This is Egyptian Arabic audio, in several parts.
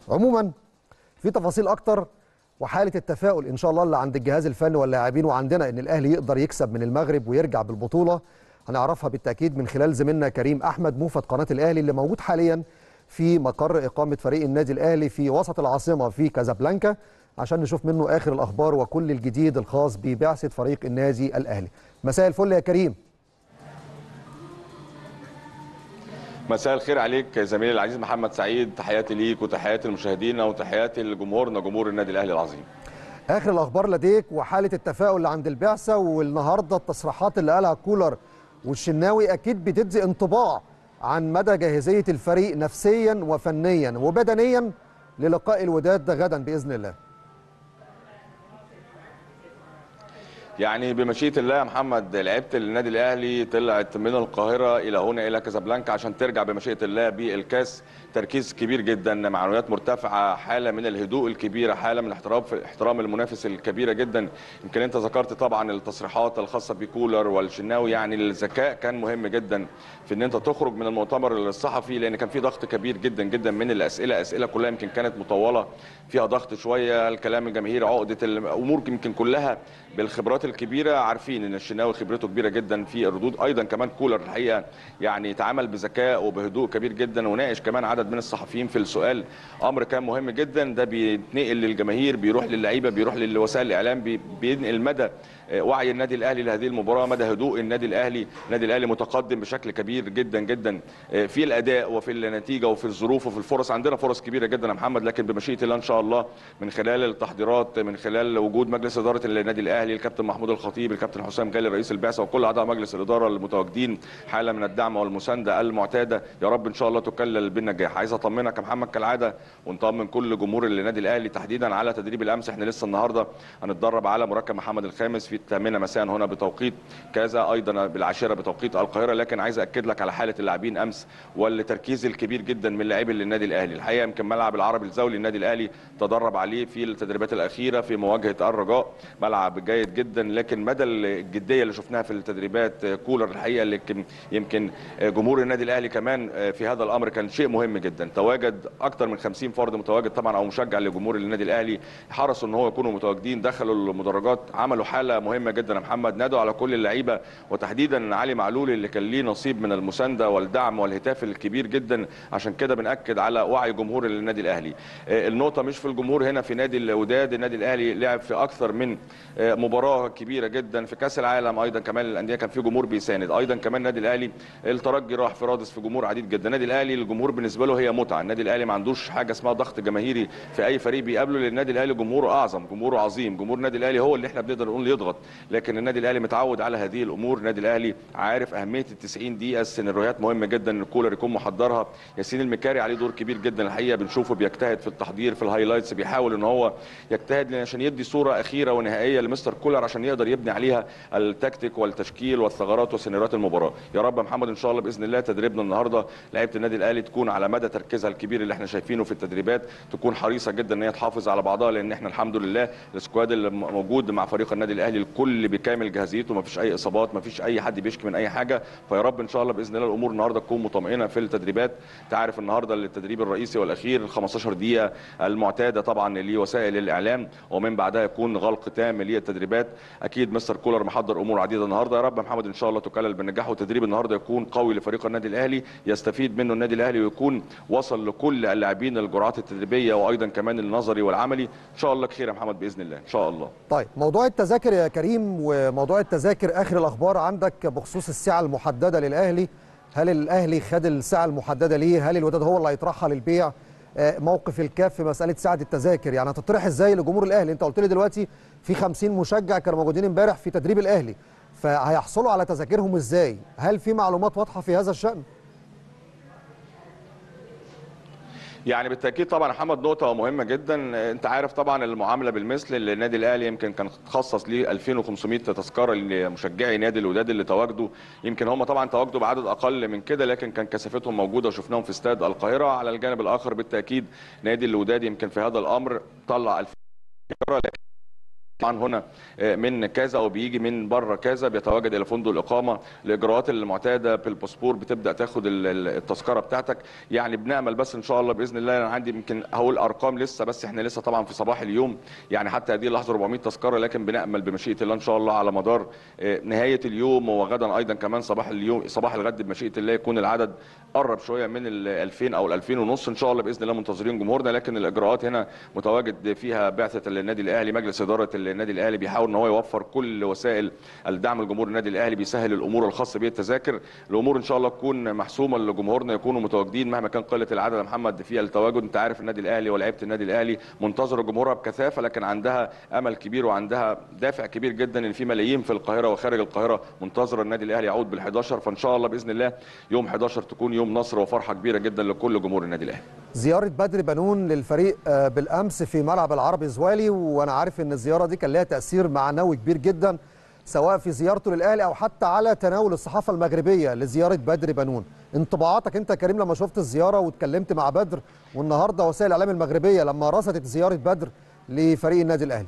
عموما في تفاصيل اكتر وحاله التفاؤل ان شاء الله اللي عند الجهاز الفني واللاعبين وعندنا ان الاهلي يقدر يكسب من المغرب ويرجع بالبطوله هنعرفها بالتاكيد من خلال زميلنا كريم احمد موفد قناه الاهلي اللي موجود حاليا في مقر اقامه فريق النادي الاهلي في وسط العاصمه في كازابلانكا عشان نشوف منه اخر الاخبار وكل الجديد الخاص ببعثه فريق النادي الاهلي مساء الفل يا كريم مساء الخير عليك زميلي العزيز محمد سعيد تحياتي ليك وتحياتي لمشاهدينا وتحياتي لجمهورنا جمهور النادي الاهلي العظيم اخر الاخبار لديك وحاله التفاؤل اللي عند البعثه والنهارده التصريحات اللي قالها كولر والشناوي اكيد بتدي انطباع عن مدى جاهزيه الفريق نفسيا وفنيا وبدنيا للقاء الوداد غدا باذن الله يعني بمشيئه الله يا محمد لعيبه النادي الاهلي طلعت من القاهره الى هنا الى كازابلانكا عشان ترجع بمشيئه الله بالكاس تركيز كبير جدا معنويات مرتفعه حاله من الهدوء الكبيره حاله من الاحترام في احترام المنافس الكبيره جدا يمكن انت ذكرت طبعا التصريحات الخاصه بكولر والشناوي يعني الذكاء كان مهم جدا في ان انت تخرج من المؤتمر الصحفي لان كان في ضغط كبير جدا جدا من الاسئله اسئله كلها يمكن كانت مطوله فيها ضغط شويه الكلام الجماهيري عقده الامور يمكن كلها بالخبرات الكبيره عارفين ان الشناوي خبرته كبيره جدا في الردود ايضا كمان كولر الحقيقه يعني تعامل بذكاء وبهدوء كبير جدا وناقش كمان عدد من الصحفيين في السؤال امر كان مهم جدا ده بيتنقل للجماهير بيروح للعيبه بيروح لوسائل الاعلام بينقل مدى وعي النادي الاهلي لهذه المباراه مدى هدوء النادي الاهلي النادي الاهلي متقدم بشكل كبير جدا جدا في الاداء وفي النتيجه وفي الظروف وفي الفرص عندنا فرص كبيره جدا يا محمد لكن بمشيئه الله ان شاء الله من خلال التحضيرات من خلال وجود مجلس اداره النادي الاهلي الكابتن محمود الخطيب الكابتن حسام غالي رئيس البعثه وكل اعضاء مجلس الاداره المتواجدين حاله من الدعم والمسانده المعتاده يا رب ان شاء الله تكلل بالنجاح عايز اطمنك يا محمد كالعاده ونطمن كل جمهور النادي الاهلي تحديدا على تدريب الامس احنا لسه النهارده هنتدرب على مركب محمد الخامس في الثامنه مساء هنا بتوقيت كذا ايضا بالعاشره بتوقيت القاهره لكن عايز اكد لك على حاله اللاعبين امس والتركيز الكبير جدا من لاعبي النادي الاهلي الحقيقه يمكن ملعب العربي الزولي النادي الاهلي تدرب عليه في التدريبات الاخيره في مواجهه الرجاء ملعب جيد جدا لكن مدى الجديه اللي شفناها في التدريبات كولر الحقيقه اللي يمكن جمهور النادي الاهلي كمان في هذا الامر كان شيء مهم جدا تواجد اكثر من 50 فرد متواجد طبعا او مشجع لجمهور النادي الاهلي حرصوا ان هو يكونوا متواجدين دخلوا المدرجات عملوا حاله مهمه جدا يا محمد نادوا على كل اللعيبه وتحديدا علي معلول اللي كان ليه نصيب من المسانده والدعم والهتاف الكبير جدا عشان كده بناكد على وعي جمهور النادي الاهلي النقطه مش في الجمهور هنا في نادي الوداد النادي الاهلي لعب في اكثر من مباراه كبيره جدا في كاس العالم ايضا كمان الانديه كان في جمهور بيساند ايضا كمان النادي الاهلي الترجي راح في رادس في جمهور عديد جدا النادي الاهلي الجمهور بالنسبه له هي متعه النادي الاهلي ما عندوش حاجه اسمها ضغط جماهيري في اي فريق بيقابله لان النادي الاهلي جمهوره اعظم جمهوره عظيم جمهور النادي الاهلي هو اللي احنا بنقدر نقول يضغط لكن النادي الاهلي متعود على هذه الامور النادي الاهلي عارف اهميه ال 90 دقيقه السيناريوهات مهمه جدا ان الكولر يكون محضرها ياسين المكاري عليه دور كبير جدا الحقيقه بنشوفه بيجتهد في التحضير في الهايلايتس بيحاول ان هو يجتهد عشان يدي صوره اخيره ونهائيه لمستر كولر عشان يقدر يبني عليها التكتيك والتشكيل والثغرات وسيناريوهات المباراه يا رب يا محمد ان شاء الله باذن الله تدريبنا النهارده لعيبه النادي الاهلي تكون على مدى تركيزها الكبير اللي احنا شايفينه في التدريبات تكون حريصه جدا ان هي تحافظ على بعضها لان احنا الحمد لله السكواد اللي موجود مع فريق النادي الاهلي الكل بكامل جاهزيته ما فيش اي اصابات ما فيش اي حد بيشكي من اي حاجه فيا رب ان شاء الله باذن الله الامور النهارده تكون مطمئنه في التدريبات انت عارف النهارده التدريب الرئيسي والاخير ال 15 دقيقه المعتاده طبعا لوسائل الاعلام ومن بعدها يكون غلق تام للتدريبات اكيد مستر كولر محضر امور عديده النهارده يا رب محمد ان شاء الله تكلل بالنجاح والتدريب النهارده يكون قوي لفريق النادي الاهلي يستفيد منه النادي الاهلي ويكون وصل لكل اللاعبين الجرعات التدريبيه وايضا كمان النظري والعملي ان شاء الله خير يا محمد باذن الله ان شاء الله طيب موضوع التذاكر يا كريم وموضوع التذاكر اخر الاخبار عندك بخصوص السعه المحدده للاهلي هل الاهلي خد السعه المحدده ليه هل الوداد هو اللي هيطرحها للبيع موقف الكاف في مساله سعه التذاكر يعني هتطرح ازاي لجمهور الاهلي انت قلت لي دلوقتي في 50 مشجع كانوا موجودين امبارح في تدريب الاهلي فهيحصلوا على تذاكرهم ازاي هل في معلومات واضحه في هذا الشان يعني بالتاكيد طبعا محمد نقطه مهمه جدا انت عارف طبعا المعامله بالمثل اللي النادي الاهلي يمكن كان خصص ليه 2500 تذكره لمشجعي نادي الوداد اللي تواجدوا يمكن هم طبعا تواجدوا بعدد اقل من كده لكن كان كثافتهم موجوده وشفناهم في استاد القاهره على الجانب الاخر بالتاكيد نادي الوداد يمكن في هذا الامر طلع 2000 تذكره لكن طبعا هنا من كذا او بيجي من بره كذا بيتواجد الى فندق الاقامه الاجراءات المعتاده بالباسبور بتبدا تاخد التذكره بتاعتك يعني بنامل بس ان شاء الله باذن الله انا عندي يمكن هقول ارقام لسه بس احنا لسه طبعا في صباح اليوم يعني حتى هذه اللحظه 400 تذكره لكن بنامل بمشيئه الله ان شاء الله على مدار نهايه اليوم وغدا ايضا كمان صباح اليوم صباح الغد بمشيئه الله يكون العدد قرب شويه من ال 2000 او ال 2000 ونص ان شاء الله باذن الله منتظرين جمهورنا لكن الاجراءات هنا متواجد فيها بعثه النادي الاهلي مجلس اداره النادي الاهلي بيحاول ان هو يوفر كل وسائل الدعم لجمهور النادي الاهلي بيسهل الامور الخاصه بالتذاكر الامور ان شاء الله تكون محسومه لجمهورنا يكونوا متواجدين مهما كان قله العدد يا محمد في التواجد انت عارف النادي الاهلي ولاعيبه النادي الاهلي منتظر جمهورها بكثافه لكن عندها امل كبير وعندها دافع كبير جدا ان في ملايين في القاهره وخارج القاهره منتظره النادي الاهلي يعود بال11 فان شاء الله باذن الله يوم 11 تكون يوم نصر وفرحه كبيره جدا لكل جمهور النادي الاهلي زياره بدر بنون للفريق بالامس في ملعب العربي زوالي وانا عارف ان الزياره دي كان لها تاثير معنوي كبير جدا سواء في زيارته للاهلي او حتى على تناول الصحافه المغربيه لزياره بدر بنون انطباعاتك انت يا كريم لما شفت الزياره واتكلمت مع بدر والنهارده وسائل الاعلام المغربيه لما رصدت زياره بدر لفريق النادي الاهلي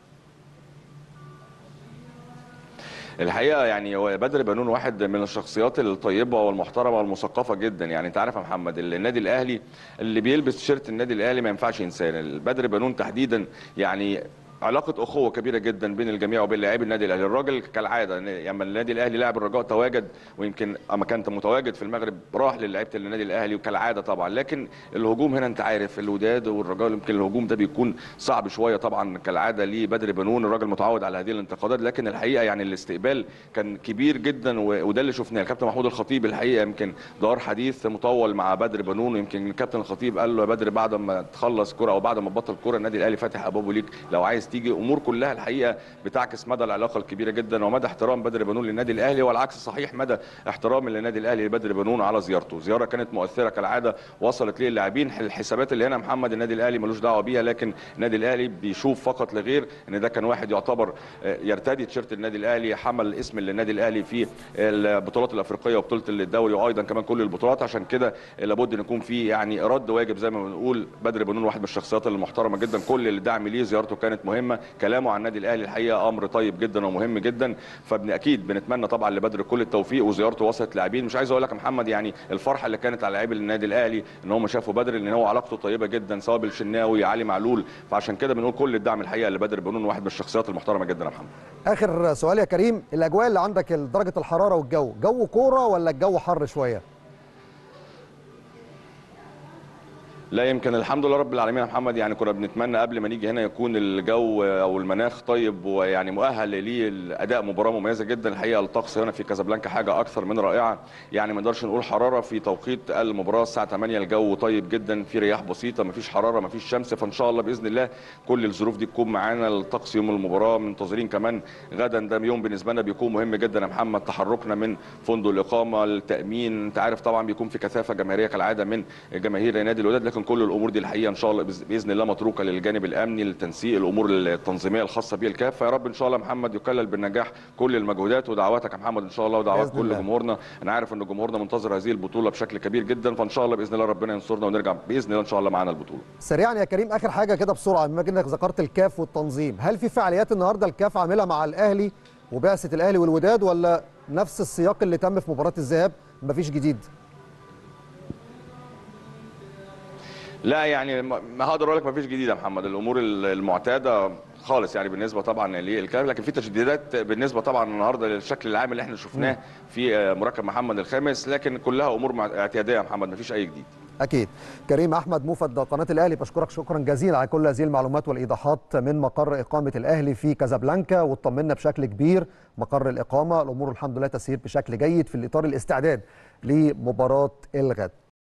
الحقيقه يعني هو بدر بنون واحد من الشخصيات الطيبه والمحترمه والمثقفه جدا يعني انت عارف يا محمد النادي الاهلي اللي بيلبس تيشيرت النادي الاهلي ما ينفعش ينساه بدر بنون تحديدا يعني علاقه اخوه كبيره جدا بين الجميع وبين لاعبي النادي الاهلي الراجل كالعاده لما النادي الاهلي لاعب الرجاء تواجد ويمكن اما كان متواجد في المغرب راح للعيبه النادي الاهلي وكالعاده طبعا لكن الهجوم هنا انت عارف الوداد والرجاء يمكن الهجوم ده بيكون صعب شويه طبعا كالعاده لبدر بنون الراجل متعود على هذه الانتقادات لكن الحقيقه يعني الاستقبال كان كبير جدا وده اللي شفناه الكابتن محمود الخطيب الحقيقه يمكن دار حديث مطول مع بدر بنون ويمكن الكابتن الخطيب قال له يا بدر بعد ما تخلص كره او بعد ما تبطل كره النادي الاهلي فاتح ابوابه ليك لو عايز تيجي امور كلها كلها الحقيقه بتعكس مدى العلاقه الكبيره جدا ومدى احترام بدر بنون للنادي الاهلي والعكس صحيح مدى احترام للنادي الاهلي لبدر بنون على زيارته زياره كانت مؤثره كالعاده وصلت ليه اللاعبين الحسابات اللي هنا محمد النادي الاهلي ملوش دعوه بيها لكن النادي الاهلي بيشوف فقط لغير ان ده كان واحد يعتبر يرتدي تيشيرت النادي الاهلي حمل اسم للنادي الاهلي في البطولات الافريقيه وبطوله الدوري وايضا كمان كل البطولات عشان كده لابد ان يكون في يعني رد واجب زي ما بنقول بدر بنون واحد من الشخصيات المحترمه جدا كل الدعم ليه زيارته كانت مهمه كلامه عن النادي الاهلي الحقيقه امر طيب جدا ومهم جدا فاكيد بنتمنى طبعا لبدر كل التوفيق وزيارته وصلت لاعبين مش عايز اقول لك يا محمد يعني الفرحه اللي كانت على لاعبي النادي الاهلي ان هم شافوا بدر لان هو علاقته طيبه جدا سواء بالشناوي علي معلول فعشان كده بنقول كل الدعم الحقيقه لبدر بنون واحد من الشخصيات المحترمه جدا يا محمد اخر سؤال يا كريم الاجواء اللي عندك درجه الحراره والجو جو كوره ولا الجو حر شويه لا يمكن الحمد لله رب العالمين يا محمد يعني كنا بنتمنى قبل ما نيجي هنا يكون الجو او المناخ طيب ويعني مؤهل ليه الاداء مباراه مميزه جدا الحقيقه الطقس هنا في كازابلانكا حاجه اكثر من رائعه يعني ما نقدرش نقول حراره في توقيت المباراه الساعه 8 الجو طيب جدا في رياح بسيطه ما فيش حراره ما فيش شمس فان شاء الله باذن الله كل الظروف دي تكون معانا الطقس يوم المباراه منتظرين كمان غدا ده يوم بالنسبه لنا بيكون مهم جدا يا محمد تحركنا من فندق الاقامه التامين انت عارف طبعا بيكون في كثافه جماهيريه كالعاده من جماهير نادي الوداد لكن كل الامور دي الحقيقه ان شاء الله باذن الله متروكه للجانب الامني للتنسيق الامور التنظيميه الخاصه به الكاف فيا رب ان شاء الله محمد يكلل بالنجاح كل المجهودات ودعواتك يا محمد ان شاء الله ودعوات كل الله. جمهورنا انا عارف ان جمهورنا منتظر هذه البطوله بشكل كبير جدا فان شاء الله باذن الله ربنا ينصرنا ونرجع باذن الله ان شاء الله معانا البطوله سريعا يا كريم اخر حاجه كده بسرعه بما انك ذكرت الكاف والتنظيم هل في فعاليات النهارده الكاف عاملها مع الاهلي وبعثه الاهلي والوداد ولا نفس السياق اللي تم في مباراه الذهاب مفيش جديد لا يعني ما هقدر اقول لك ما فيش جديد يا محمد الامور المعتاده خالص يعني بالنسبه طبعا للكلام لكن في تجديدات بالنسبه طبعا النهارده للشكل العام اللي احنا شفناه في مركب محمد الخامس لكن كلها امور اعتياديه يا محمد ما فيش اي جديد اكيد كريم احمد موفد قناه الاهلي بشكرك شكرا جزيلا على كل هذه المعلومات والايضاحات من مقر اقامه الاهلي في كازابلانكا واطمنا بشكل كبير مقر الاقامه الامور الحمد لله تسير بشكل جيد في الاطار الاستعداد لمباراه الغد